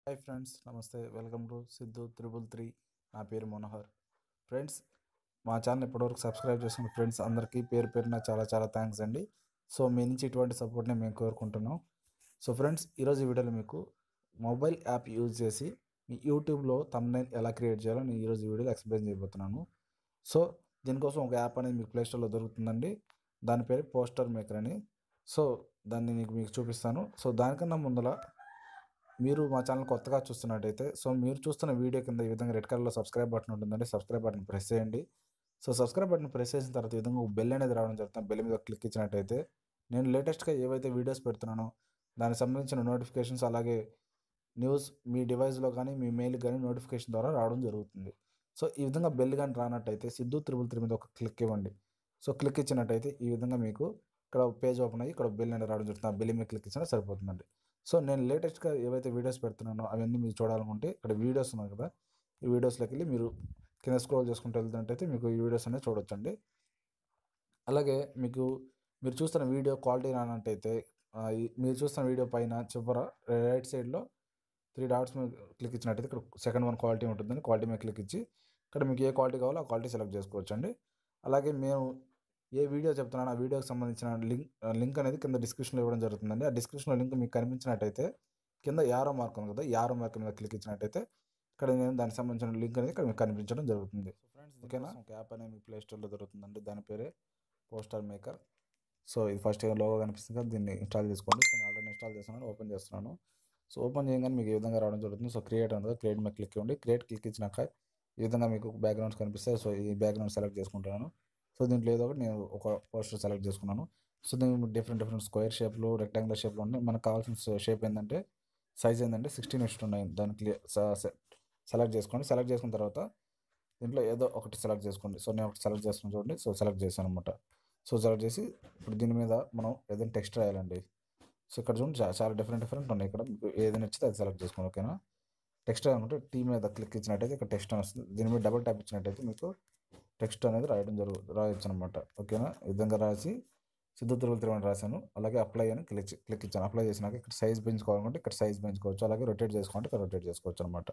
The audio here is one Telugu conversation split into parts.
హాయ్ ఫ్రెండ్స్ నమస్తే welcome to Siddhu triple three నా పేరు మనోహర్ ఫ్రెండ్స్ మా ఛానల్ ఇప్పటివరకు సబ్స్క్రైబ్ చేసుకున్న ఫ్రెండ్స్ అందరికీ పేరు పేరున చాలా చాలా థ్యాంక్స్ అండి సో మీ నుంచి ఇటువంటి సపోర్ట్ని మేము కోరుకుంటున్నాం సో ఫ్రెండ్స్ ఈరోజు ఈ వీడియోలో మీకు మొబైల్ యాప్ యూజ్ చేసి మీ యూట్యూబ్లో తమ్నైల్ ఎలా క్రియేట్ చేయాలో నేను ఈరోజు ఈ వీడియోలో ఎక్స్ప్లెయిన్ చేయబోతున్నాను సో దీనికోసం ఒక యాప్ అనేది మీకు ప్లేస్టోర్లో దొరుకుతుందండి దాని పేరు పోస్టర్ మేకర్ అని సో దాన్ని నీకు మీకు చూపిస్తాను సో దానికన్నా ముందర మీరు మా ఛానల్ కొత్తగా చూస్తున్నట్టయితే సో మీరు చూస్తున్న వీడియో కింద ఈ విధంగా రెడ్ కలర్లో సబ్స్క్రైబ్ బటన్ ఉంటుందండి సబ్స్క్రైబ్ బటన్ ప్రెస్ చేయండి సో సబ్స్క్రైబ్ బటన్ ప్రెస్ చేసిన తర్వాత ఈ విధంగా ఒక బెల్ అనేది రావడం జరుగుతుంది బెల్ మీద క్లిక్ ఇచ్చినట్టయితే నేను లేటెస్ట్గా ఏవైతే వీడియోస్ పెడుతున్నానో దానికి సంబంధించిన నోటిఫికేషన్స్ అలాగే న్యూస్ మీ డివైస్లో కానీ మీ మెయిల్ కానీ నోటిఫికేషన్ ద్వారా రావడం జరుగుతుంది సో ఈ విధంగా బెల్ కానీ రానట్టయితే సిద్ధు త్రిబుల్ త్రీ మీద ఒక క్లిక్ ఇవ్వండి సో క్లిక్ ఇచ్చినట్టయితే ఈ విధంగా మీకు ఇక్కడ పేజ్ ఓపెన్ అయ్యి ఇక్కడ బెల్ అనేది రావడం జరుగుతుంది ఆ బెల్ మీద క్లిక్ ఇచ్చినా సరిపోతుందండి సో నేను లేటెస్ట్గా ఏవైతే వీడియోస్ పెడుతున్నానో అవన్నీ మీరు చూడాలనుకుంటే ఇక్కడ వీడియోస్ ఉన్నాయి కదా ఈ వీడియోస్లోకి వెళ్ళి మీరు కింద స్క్రోల్ చేసుకుంటూ వెళ్తుంటే మీకు ఈ వీడియోస్ అనేవి చూడొచ్చండి అలాగే మీకు మీరు చూస్తున్న వీడియో క్వాలిటీ రానట్టయితే ఆ, ఈ- మీరు చూస్తున్న వీడియో పైన చివర రైట్ సైడ్లో త్రీ డాట్స్ మీద క్లిక్ ఇచ్చినట్టయితే ఇక్కడ సెకండ్ వన్ క్వాలిటీ ఉంటుందని క్వాలిటీ మీద క్లిక్ ఇచ్చి ఇక్కడ మీకు ఏ క్వాలిటీ కావాలో ఆ క్వాలిటీ సెలెక్ట్ చేసుకోవచ్చు అండి అలాగే మేము ఏ వీడియో చెప్తున్నానో ఆ వీడియోకి సంబంధించిన లింక్ లింక్ అనేది కింద డిస్క్రిప్షన్లో ఇవ్వడం జరుగుతుందండి ఆ డిస్క్రిప్షన్లో లింక్ మీకు కనిపించినట్టయితే కింద యారో మార్క్ ఉంది కదా యారో మార్క్ మీద క్లిక్ ఇచ్చినట్టయితే ఇక్కడ నేను దానికి సంబంధించిన లింక్ అనేది ఇక్కడ మీకు కనిపించడం జరుగుతుంది ఫ్రెండ్స్ ఓకేనా ఒక యాప్ అనేది మీకు ప్లే స్టోర్లో దొరుకుతుందండి దాని పేరే పోస్టర్ మేకర్ సో ఇది ఫస్ట్ లోగో కనిపిస్తుంది కదా దీన్ని ఇన్స్టాల్ చేసుకోండి సో నేను ఆల్రెడీ ఇన్స్టాల్ చేస్తున్నాను ఓపెన్ చేస్తున్నాను సో ఓపెన్ చేయగానే మీకు ఈ విధంగా రావడం జరుగుతుంది సో క్రియేట్ ఉంది కదా క్రియేట్ మీద క్లిక్ ఇవ్వండి క్రియేట్ క్లిక్ ఇచ్చినాక ఈ విధంగా మీకు బ్యాక్గ్రౌండ్స్ కనిపిస్తాయి సో ఈ బ్యాక్గ్రౌండ్ సెలెక్ట్ చేసుకుంటున్నాను సో దీంట్లో ఏదో ఒకటి నేను ఒక పోస్టర్ సెలెక్ట్ చేసుకున్నాను సో దీనికి డిఫరెంట్ డిఫరెంట్ స్క్వేర్ షేప్లు రెక్టాంగులర్ షేప్లు ఉన్నాయి మనకు కావాల్సిన షేప్ ఏంటంటే సైజ్ ఏంటంటే సిక్స్టీన్ ఇస్ట్ ఉన్నాయి దాన్ని క్లియర్ సెలెక్ట్ చేసుకోండి సెలెక్ట్ చేసుకున్న తర్వాత దీంట్లో ఏదో ఒకటి సెలెక్ట్ చేసుకోండి సో నేను ఒకటి సెలెక్ట్ చేస్తున్నాను చూడండి సో సెలెక్ట్ చేశాను అనమాట సో సెలెక్ట్ చేసి ఇప్పుడు దీని మీద మనం ఏదైనా టెక్స్ట్ రాయాలండి సో ఇక్కడ చూడండి చా- చాలా డిఫరెంట్ డిఫరెంట్ ఉన్నాయి ఇక్కడ మీకు ఏది నచ్చితే అది సెలెక్ట్ చేసుకోండి ఓకేనా టెక్స్ట్ అనుకుంటే టీ మీద క్లిక్ ఇచ్చినట్టయితే ఇక్కడ టెక్స్ట్ అని వస్తుంది దీని మీద డబుల్ ట్యాప్ ఇచ్చినట్టయితే మీకు టెక్స్ట్ అనేది రాయడం జరుగు రాయొచ్చు అనమాట ఓకేనా ఈ విధంగా రాసి సిద్ధ తిరుగులు తిరుమల రాశాను అలాగే అప్లై అని క్లిక్ క్లిక్ ఇచ్చాను అప్లై చేసినాక ఇక్కడ సైజ్ పెంచుకోవాలనుకుంటే ఇక్కడ సైజ్ పెంచుకోవచ్చు అలాగే రొటేట్ చేసుకోవాలంటే ఇక్కడ రొటేట్ చేసుకోవచ్చు అనమాట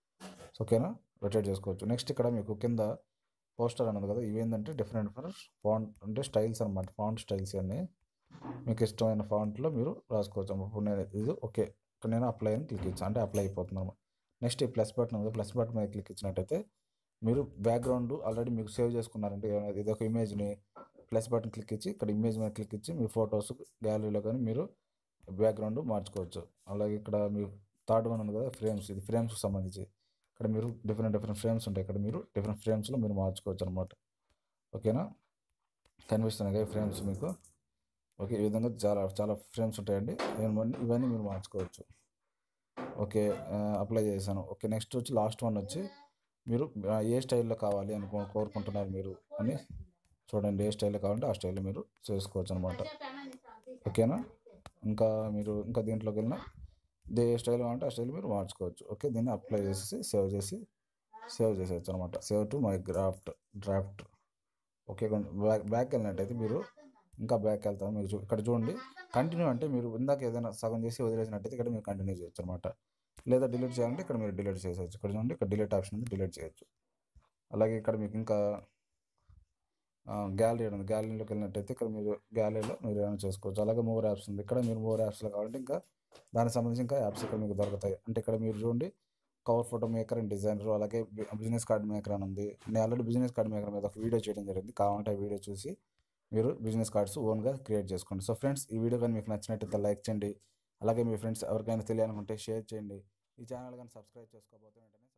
ఓకేనా రొటేట్ చేసుకోవచ్చు నెక్స్ట్ ఇక్కడ మీకు కింద పోస్టర్ అన్నది కదా ఇవేంటంటే డిఫరెంట్ డిఫరెంట్ ఫాంట్ అంటే స్టైల్స్ అనమాట ఫాంట్ స్టైల్స్ అన్నీ మీకు ఇష్టమైన ఫాంట్లో మీరు రాసుకోవచ్చు ఇప్పుడు నేను ఇది ఓకే ఇక్కడ నేను అప్లై అని క్లిక్ ఇచ్చాను అంటే అప్లై అయిపోతుంది అనమాట నెక్స్ట్ ఈ ప్లస్ బటన్ ఉంది ప్లస్ బటన్ మీద క్లిక్ ఇచ్చినట్టయితే మీరు బ్యాక్గ్రౌండ్ ఆల్రెడీ మీకు సేవ్ చేసుకున్నారంటే ఏమైనా ఇది ఒక ఇమేజ్ని ప్లస్ బటన్ క్లిక్ ఇచ్చి ఇక్కడ ఇమేజ్ మీద క్లిక్ ఇచ్చి మీ ఫొటోస్ గ్యాలరీలో కానీ మీరు బ్యాక్గ్రౌండ్ మార్చుకోవచ్చు అలాగే ఇక్కడ మీ థర్డ్ వన్ ఉంది కదా ఫ్రేమ్స్ ఇది ఫ్రేమ్స్కి సంబంధించి ఇక్కడ మీరు డిఫరెంట్ డిఫరెంట్ ఫ్రేమ్స్ ఉంటాయి ఇక్కడ మీరు డిఫరెంట్ ఫ్రేమ్స్లో మీరు మార్చుకోవచ్చు అనమాట ఓకేనా కనిపిస్తున్నాయి కదా ఫ్రేమ్స్ మీకు ఓకే ఈ విధంగా చాలా చాలా ఫ్రేమ్స్ ఉంటాయండి ఇవన్నీ ఇవన్నీ మీరు మార్చుకోవచ్చు ఓకే అప్లై చేశాను ఓకే నెక్స్ట్ వచ్చి లాస్ట్ వన్ వచ్చి మీరు ఆ, ఏ స్టైల్లో కావాలి అని కో- కోరుకుంటున్నారు మీరు అని చూడండి ఏ స్టైల్లో కావాలంటే ఆ స్టైల్లో మీరు చేసుకోవచ్చు అనమాట ఓకేనా ఇంకా మీరు ఇంకా దీంట్లోకి వెళ్ళినా దే స్టైల్ కావాలంటే ఆ స్టైల్ మీరు మార్చుకోవచ్చు ఓకే దీన్ని అప్లై చేసి సేవ్ చేసి సేవ్ చేసేయచ్చు అనమాట save to my graft draft okay కొంచెం బ్యాక్ బ్యాక్ వెళ్ళినట్టయితే మీరు ఇంకా బ్యాక్ వెళ్తారు మీరు చూ- ఇక్కడ చూడండి కంటిన్యూ అంటే మీరు ఇందాక ఏదైనా సగం చేసి వదిలేసినట్టయితే ఇక్కడ మీరు కంటిన్యూ చేయొచ్చు అనమాట లేదా డిలీట్ చేయాలంటే ఇక్కడ మీరు డిలీట్ చేసేయచ్చు ఇక్కడ చూడండి ఇక్కడ డిలీట్ ఆప్షన్ ఉంది డిలీట్ చేయొచ్చు అలాగే ఇక్కడ మీకు ఇంకా గ్యాలరీ ఉంది గ్యాలరీలోకి వెళ్ళినట్టయితే ఇక్కడ మీరు గ్యాలరీలో మీరు ఏమైనా చేసుకోవచ్చు అలాగే మోర్ యాప్స్ ఉంది ఇక్కడ మీరు మోర్ యాప్స్లో కావాలంటే ఇంకా దానికి సంబంధించి ఇంకా యాప్స్ ఇక్కడ మీకు దొరుకుతాయి అంటే ఇక్కడ మీరు చూడండి cover photo maker and designer అలాగే బిజినెస్ కార్డ్ మేకర్ అని ఉంది నేను ఆల్రెడీ బిజినెస్ కార్డ్ మేకర్ మీద ఒక వీడియో చేయడం జరిగింది కావాలంటే ఆ వీడియో చూసి మీరు బిజినెస్ కార్డ్స్ ఓన్గా క్రియేట్ చేసుకోండి సో ఫ్రెండ్స్ ఈ వీడియో కానీ మీకు నచ్చినట్టయితే లైక్ చేయండి అలాగే మీ ఫ్రెండ్స్ ఎవరికైనా తెలియాలనుకుంటే షేర్ చేయండి ఈ ఛానల్ కానీ సబ్స్క్రైబ్ చేసుకోకపోతే వెంటనే